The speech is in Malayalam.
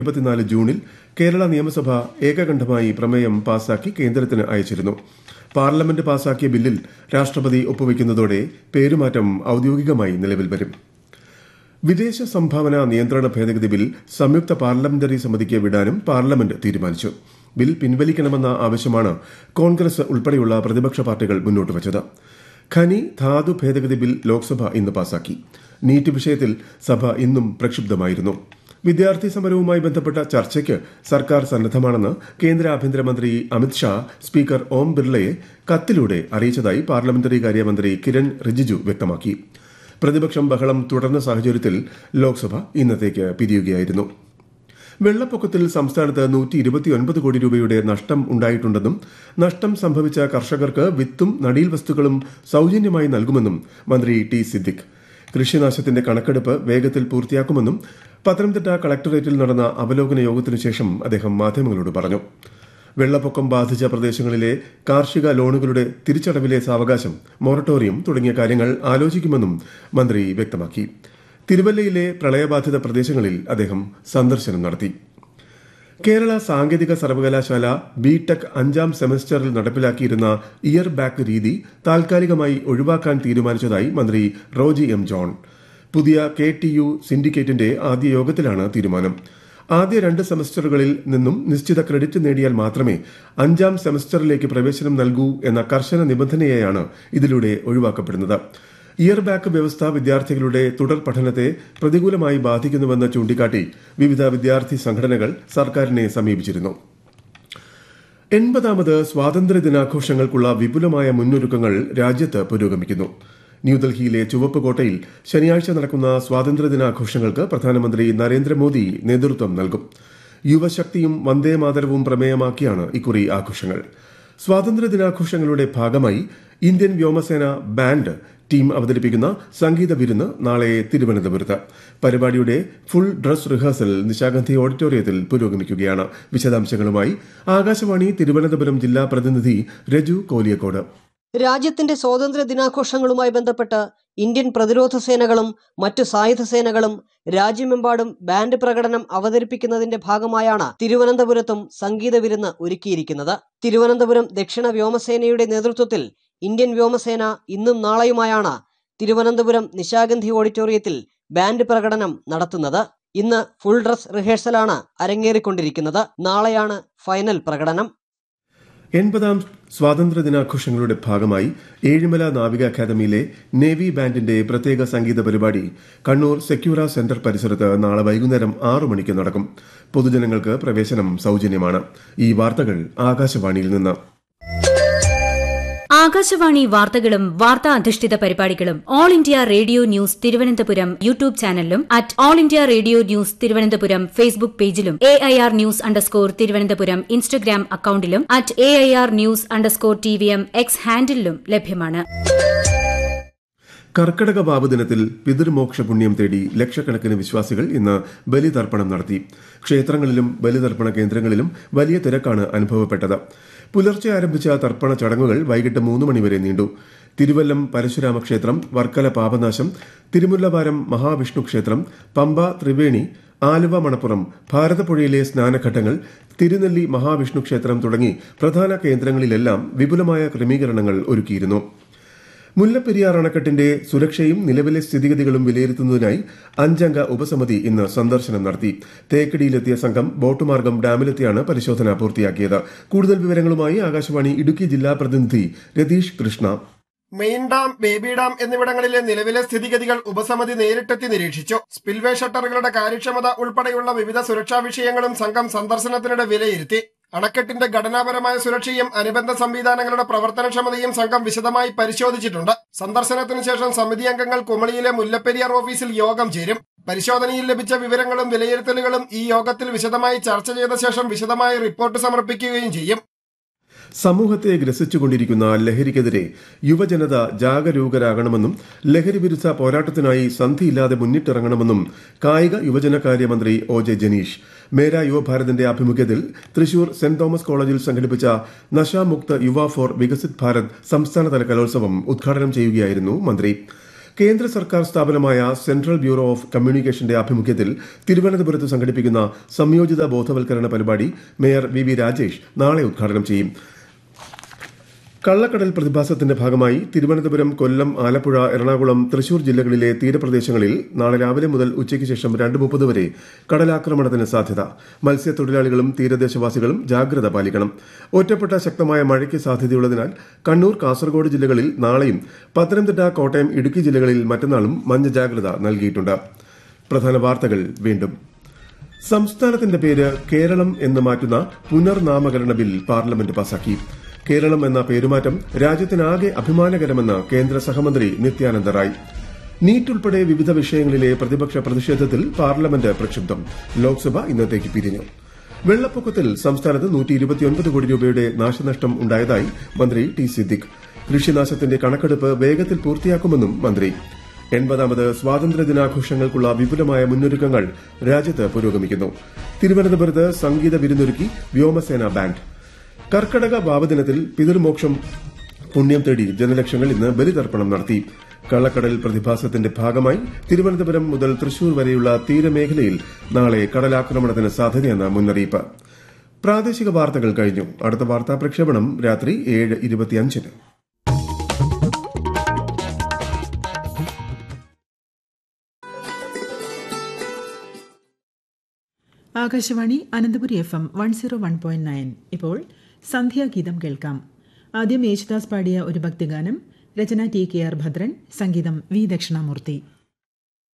ഇരുപത്തിനാല് ജൂണിൽ കേരള നിയമസഭ ഏകകണ്ഠമായി പ്രമേയം പാസാക്കി കേന്ദ്രത്തിന് അയച്ചിരുന്നു പാർലമെന്റ് പാസാക്കിയ ബില്ലിൽ രാഷ്ട്രപതി ഒപ്പുവയ്ക്കുന്നതോടെ പേരുമാറ്റം ഔദ്യോഗികമായി നിലവിൽ വരും വിദേശ സംഭാവന നിയന്ത്രണ ഭേദഗതി ബിൽ സംയുക്ത പാർലമെന്ററി സമിതിക്ക് വിടാനും പാർലമെന്റ് തീരുമാനിച്ചു ബിൽ പിൻവലിക്കണമെന്ന ആവശ്യമാണ് കോൺഗ്രസ് ഉൾപ്പെടെയുള്ള പ്രതിപക്ഷ പാർട്ടികൾ മുന്നോട്ട് വച്ചത് ഖനി ധാതു ഭേദഗതി ബിൽ ലോക്സഭ ഇന്ന് പാസാക്കി നീറ്റ് വിഷയത്തിൽ സഭ ഇന്നും പ്രക്ഷുബ്ധമായിരുന്നു വിദ്യാർത്ഥി സമരവുമായി ബന്ധപ്പെട്ട ചർച്ചയ്ക്ക് സർക്കാർ സന്നദ്ധമാണെന്ന് കേന്ദ്ര ആഭ്യന്തരമന്ത്രി അമിത്ഷാ സ്പീക്കർ ഓം ബിർളയെ കത്തിലൂടെ അറിയിച്ചതായി പാർലമെന്ററി കാര്യമന്ത്രി കിരൺ റിജിജു വ്യക്തമാക്കി പ്രതിപക്ഷം ബഹളം തുടർന്ന സാഹചര്യത്തിൽ ലോക്സഭ ഇന്നത്തേക്ക് പിരിയുകയായിരുന്നു വെള്ളപ്പൊക്കത്തിൽ സംസ്ഥാനത്ത് നൂറ്റി ഇരുപത്തിയൊൻപത് കോടി രൂപയുടെ നഷ്ടം ഉണ്ടായിട്ടുണ്ടെന്നും നഷ്ടം സംഭവിച്ച കർഷകർക്ക് വിത്തും നടീൽ വസ്തുക്കളും സൌജന്യമായി നൽകുമെന്നും മന്ത്രി ടി സിദ്ദിഖ് കൃഷിനാശത്തിന്റെ കണക്കെടുപ്പ് വേഗത്തിൽ പൂർത്തിയാക്കുമെന്നും പത്തനംതിട്ട കളക്ടറേറ്റിൽ നടന്ന അവലോകന യോഗത്തിനു ശേഷം അദ്ദേഹം മാധ്യമങ്ങളോട് പറഞ്ഞു വെള്ളപ്പൊക്കം ബാധിച്ച പ്രദേശങ്ങളിലെ കാർഷിക ലോണുകളുടെ തിരിച്ചടവിലെ സാവകാശം മൊറട്ടോറിയം തുടങ്ങിയ കാര്യങ്ങൾ ആലോചിക്കുമെന്നും മന്ത്രി വ്യക്തമാക്കി തിരുവല്ലയിലെ പ്രളയബാധിത പ്രദേശങ്ങളിൽ അദ്ദേഹം സന്ദർശനം നടത്തി കേരള സാങ്കേതിക സർവകലാശാല ബി ടെക് അഞ്ചാം സെമസ്റ്ററിൽ നടപ്പിലാക്കിയിരുന്ന ഇയർ ബാക്ക് രീതി താൽക്കാലികമായി ഒഴിവാക്കാൻ തീരുമാനിച്ചതായി മന്ത്രി റോജി എം ജോൺ പുതിയ കെ ടി യു സിൻഡിക്കേറ്റിന്റെ ആദ്യ യോഗത്തിലാണ് തീരുമാനം ആദ്യ രണ്ട് സെമസ്റ്ററുകളിൽ നിന്നും നിശ്ചിത ക്രെഡിറ്റ് നേടിയാൽ മാത്രമേ അഞ്ചാം സെമസ്റ്ററിലേക്ക് പ്രവേശനം നൽകൂ എന്ന കർശന നിബന്ധനയെയാണ് ഇതിലൂടെ ഒഴിവാക്കപ്പെടുന്നത് ഇയർ ബാക്ക് വ്യവസ്ഥ വിദ്യാർത്ഥികളുടെ തുടർ പഠനത്തെ പ്രതികൂലമായി ബാധിക്കുന്നുവെന്ന് ചൂണ്ടിക്കാട്ടി വിവിധ വിദ്യാർത്ഥി സംഘടനകൾ സർക്കാരിനെ സമീപിച്ചിരുന്നു എൺപതാമത് സ്വാതന്ത്ര്യ ദിനാഘോഷങ്ങൾക്കുള്ള വിപുലമായ മുന്നൊരുക്കങ്ങൾ രാജ്യത്ത് പുരോഗമിക്കുന്നു ന്യൂഡൽഹിയിലെ ചുവപ്പ് കോട്ടയിൽ ശനിയാഴ്ച നടക്കുന്ന സ്വാതന്ത്ര്യ ദിനാഘോഷങ്ങൾക്ക് പ്രധാനമന്ത്രി നരേന്ദ്രമോദി നേതൃത്വം നൽകും യുവശക്തിയും വന്ദേമാതരവും പ്രമേയമാക്കിയാണ് ഇക്കുറി ആഘോഷങ്ങൾ സ്വാതന്ത്ര്യ ദിനാഘോഷങ്ങളുടെ ഭാഗമായി ഇന്ത്യൻ വ്യോമസേന ബാൻഡ് ടീം അവതരിപ്പിക്കുന്ന സംഗീത വിരുന്ന് നാളെ തിരുവനന്തപുരത്ത് പരിപാടിയുടെ ഫുൾ ഡ്രസ് റിഹേഴ്സൽ നിശാഗന്ധി ഓഡിറ്റോറിയത്തിൽ പുരോഗമിക്കുകയാണ് വിശദാംശങ്ങളുമായി ആകാശവാണി തിരുവനന്തപുരം ജില്ലാ പ്രതിനിധി രജു കോലിയക്കോട് രാജ്യത്തിന്റെ സ്വാതന്ത്ര്യ ദിനാഘോഷങ്ങളുമായി ബന്ധപ്പെട്ട് ഇന്ത്യൻ പ്രതിരോധ സേനകളും മറ്റു സായുധ സേനകളും രാജ്യമെമ്പാടും ബാൻഡ് പ്രകടനം അവതരിപ്പിക്കുന്നതിന്റെ ഭാഗമായാണ് തിരുവനന്തപുരത്തും സംഗീത വിരുന്ന് ഒരുക്കിയിരിക്കുന്നത് തിരുവനന്തപുരം ദക്ഷിണ വ്യോമസേനയുടെ നേതൃത്വത്തിൽ ഇന്ത്യൻ വ്യോമസേന ഇന്നും നാളെയുമായാണ് തിരുവനന്തപുരം നിശാഗന്ധി ഓഡിറ്റോറിയത്തിൽ ബാൻഡ് പ്രകടനം നടത്തുന്നത് ഇന്ന് ഫുൾ ഡ്രസ് റിഹേഴ്സലാണ് അരങ്ങേറിക്കൊണ്ടിരിക്കുന്നത് നാളെയാണ് ഫൈനൽ പ്രകടനം എൺപതാം സ്വാതന്ത്ര്യ ദിനാഘോഷങ്ങളുടെ ഭാഗമായി ഏഴിമല നാവിക അക്കാദമിയിലെ നേവി ബാൻഡിന്റെ പ്രത്യേക സംഗീത പരിപാടി കണ്ണൂർ സെക്യൂര സെന്റർ പരിസരത്ത് നാളെ വൈകുന്നേരം ആറു മണിക്ക് നടക്കും പൊതുജനങ്ങൾക്ക് പ്രവേശനം സൌജന്യമാണ് ഈ വാർത്തകൾ ആകാശവാണിയിൽ നിന്ന് ആകാശവാണി വാർത്തകളും വാർത്താ അധിഷ്ഠിത പരിപാടികളും all India radio news Thiruvananthapuram YouTube ചാനലിലും at all India radio news Thiruvananthapuram Facebook പേജിലും A I R news underscore Thiruvananthapuram Instagram അക്കൌണ്ടിലും at A I R news underscore T V M X ഹാൻഡിലും ലഭ്യമാണ് കർക്കടക വാവ് ദിനത്തിൽ പിതൃമോക്ഷ പുണ്യം തേടി ലക്ഷക്കണക്കിന് വിശ്വാസികൾ ഇന്ന് ബലിതർപ്പണം നടത്തി ക്ഷേത്രങ്ങളിലും ബലിതർപ്പണ കേന്ദ്രങ്ങളിലും വലിയ തിരക്കാണ് അനുഭവപ്പെട്ടത് പുലർച്ചെ ആരംഭിച്ച തർപ്പണ ചടങ്ങുകൾ വൈകിട്ട് മൂന്ന് മണിവരെ നീണ്ടു തിരുവല്ലം പരശുരാമ ക്ഷേത്രം വർക്കല പാപനാശം തിരുമുല്ലവാരം മഹാവിഷ്ണു ക്ഷേത്രം പമ്പ ത്രിവേണി ആലുവ മണപ്പുറം ഭാരതപ്പുഴയിലെ സ്നാനഘട്ടങ്ങൾ തിരുനെല്ലി മഹാവിഷ്ണു ക്ഷേത്രം തുടങ്ങി പ്രധാന കേന്ദ്രങ്ങളിലെല്ലാം വിപുലമായ ക്രമീകരണങ്ങൾ ഒരുക്കിയിരുന്നു മുല്ലപ്പെരിയാർ അണക്കെട്ടിന്റെ സുരക്ഷയും നിലവിലെ സ്ഥിതിഗതികളും വിലയിരുത്തുന്നതിനായി അഞ്ചംഗ ഉപസമിതി ഇന്ന് സന്ദർശനം നടത്തി തേക്കടിയിലെത്തിയ സംഘം ബോട്ട് മാർഗം ഡാമിലെത്തിയാണ് പരിശോധന പൂർത്തിയാക്കിയത് കൂടുതൽ വിവരങ്ങളുമായി ആകാശവാണി ഇടുക്കി ജില്ലാ പ്രതിനിധി Ratheesh Krishna main dam baby dam എന്നിവിടങ്ങളിലെ നിലവിലെ സ്ഥിതിഗതികൾ ഉപസമിതി നേരിട്ടെത്തി നിരീക്ഷിച്ചു സ്പിൽവേ ഷട്ടറുകളുടെ കാര്യക്ഷമത ഉൾപ്പെടെയുള്ള വിവിധ സുരക്ഷാ വിഷയങ്ങളും സംഘം സന്ദർശനത്തിനിടെ വിലയിരുത്തി അണക്കെട്ടിന്റെ ഘടനാപരമായ സുരക്ഷയും അനുബന്ധ സംവിധാനങ്ങളുടെ പ്രവർത്തനക്ഷമതയും സംഘം വിശദമായി പരിശോധിച്ചിട്ടുണ്ട് സന്ദർശനത്തിന് ശേഷം സമിതി അംഗങ്ങൾ കുമളിയിലെ മുല്ലപ്പെരിയാർ ഓഫീസിൽ യോഗം ചേരും പരിശോധനയിൽ ലഭിച്ച വിവരങ്ങളും വിലയിരുത്തലുകളും ഈ യോഗത്തിൽ വിശദമായി ചർച്ച ചെയ്ത ശേഷം വിശദമായ റിപ്പോർട്ട് സമർപ്പിക്കുകയും ചെയ്യും സമൂഹത്തെ ഗ്രസിച്ചുകൊണ്ടിരിക്കുന്ന ലഹരിക്കെതിരെ യുവജനത ജാഗരൂകരാകണമെന്നും ലഹരി വിരുദ്ധ പോരാട്ടത്തിനായി സന്ധിയില്ലാതെ മുന്നിട്ടിറങ്ങണമെന്നും കായിക യുവജനകാര്യമന്ത്രി ഒ ജെ ജനീഷ് മേര യുവഭാരതിന്റെ ആഭിമുഖ്യത്തിൽ തൃശൂർ സെന്റ് തോമസ് കോളേജിൽ സംഘടിപ്പിച്ച നശാമുക്ത യുവ ഫോർ വികസിത് ഭാരത് സംസ്ഥാനതല കലോത്സവം ഉദ്ഘാടനം ചെയ്യുകയായിരുന്നു മന്ത്രി കേന്ദ്ര സർക്കാർ സ്ഥാപനമായ സെൻട്രൽ ബ്യൂറോ ഓഫ് കമ്മ്യൂണിക്കേഷന്റെ ആഭിമുഖ്യത്തിൽ തിരുവനന്തപുരത്ത് സംഘടിപ്പിക്കുന്ന സംയോജിത ബോധവൽക്കരണ പരിപാടി മേയർ വി വി രാജേഷ് നാളെ ഉദ്ഘാടനം ചെയ്യും കള്ളക്കടൽ പ്രതിഭാസത്തിന്റെ ഭാഗമായി തിരുവനന്തപുരം കൊല്ലം ആലപ്പുഴ എറണാകുളം തൃശൂർ ജില്ലകളിലെ തീരപ്രദേശങ്ങളിൽ നാളെ രാവിലെ മുതൽ ഉച്ചയ്ക്ക് ശേഷം രണ്ട് മുപ്പത് വരെ കടലാക്രമണത്തിന് സാധ്യത മത്സ്യത്തൊഴിലാളികളും തീരദേശവാസികളും ജാഗ്രത പാലിക്കണം ഒറ്റപ്പെട്ട ശക്തമായ മഴയ്ക്ക് സാധ്യതയുള്ളതിനാൽ കണ്ണൂർ കാസർഗോഡ് ജില്ലകളിൽ നാളെയും പത്തനംതിട്ട കോട്ടയം ഇടുക്കി ജില്ലകളിൽ മറ്റന്നാളും മഞ്ഞ ജാഗ്രത നൽകിയിട്ടുണ്ട് പ്രധാന വാർത്തകൾ വീണ്ടും സംസ്ഥാനത്തിന്റെ പേര് കേരളം എന്ന് മാറ്റുന്ന പുനർനാമകരണ ബിൽ പാർലമെന്റ് പാസാക്കി കേരളം എന്ന പേരുമാറ്റം രാജ്യത്തിനാകെ അഭിമാനകരമെന്ന് കേന്ദ്ര സഹമന്ത്രി നിത്യാനന്ദ റായ് നീറ്റ് ഉൾപ്പെടെ വിവിധ വിഷയങ്ങളിലെ പ്രതിപക്ഷ പ്രതിഷേധത്തിൽ പാർലമെന്റ് പ്രക്ഷുബ്ധം ലോക്സഭ ഇന്നത്തേക്ക് പിരിഞ്ഞു വെള്ളപ്പൊക്കത്തിൽ സംസ്ഥാനത്ത് നൂറ്റി ഇരുപത്തിയൊൻപത് കോടി രൂപയുടെ നാശനഷ്ടം ഉണ്ടായതായി മന്ത്രി ടി സിദ്ദിഖ് കൃഷിനാശത്തിന്റെ കണക്കെടുപ്പ് വേഗത്തിൽ പൂർത്തിയാക്കുമെന്നും മന്ത്രി എൺപതാമത് സ്വാതന്ത്ര്യദിനാഘോഷങ്ങൾക്കുള്ള വിപുലമായ മുന്നൊരുക്കങ്ങൾ രാജ്യത്ത് പുരോഗമിക്കുന്നു തിരുവനന്തപുരത്ത് സംഗീത വിരുന്നൊരുക്കി വ്യോമസേന ബാൻഡ് കർക്കടക ഭാവദിനത്തിൽ പിതൃമോക്ഷം പുണ്യം തേടി ജനലക്ഷങ്ങൾ ഇന്ന് ബലിതർപ്പണം നടത്തി കള്ളക്കടൽ പ്രതിഭാസത്തിന്റെ ഭാഗമായി തിരുവനന്തപുരം മുതൽ തൃശൂർ വരെയുള്ള തീരമേഖലയിൽ നാളെ കടലാക്രമണത്തിന് സാധ്യതയെന്ന മുന്നറിയിപ്പ് പ്രാദേശിക വാർത്തകൾ കഴിഞ്ഞു അടുത്ത വാർത്താ പ്രക്ഷേപണം രാത്രി ഏഴ് ഇരുപത്തിയഞ്ചിന് Akashvani Ananthapuri F M one zero one point nine ഇപ്പോൾ സന്ധ്യാഗീതം കേൾക്കാം ആദ്യം യേശുദാസ് പാടിയ ഒരു ഭക്തിഗാനം രചന ടി കെ ആർ ഭദ്രൻ സംഗീതം വി ദക്ഷിണാമൂർത്തി